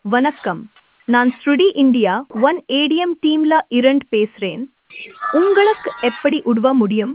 வணக்கம் நான் ஸ்ருடி இந்தியா ஒன் ஏடிஎம் டீம்ல இரண்டு பேசுறேன் உங்களுக்கு எப்படி உதவ முடியும்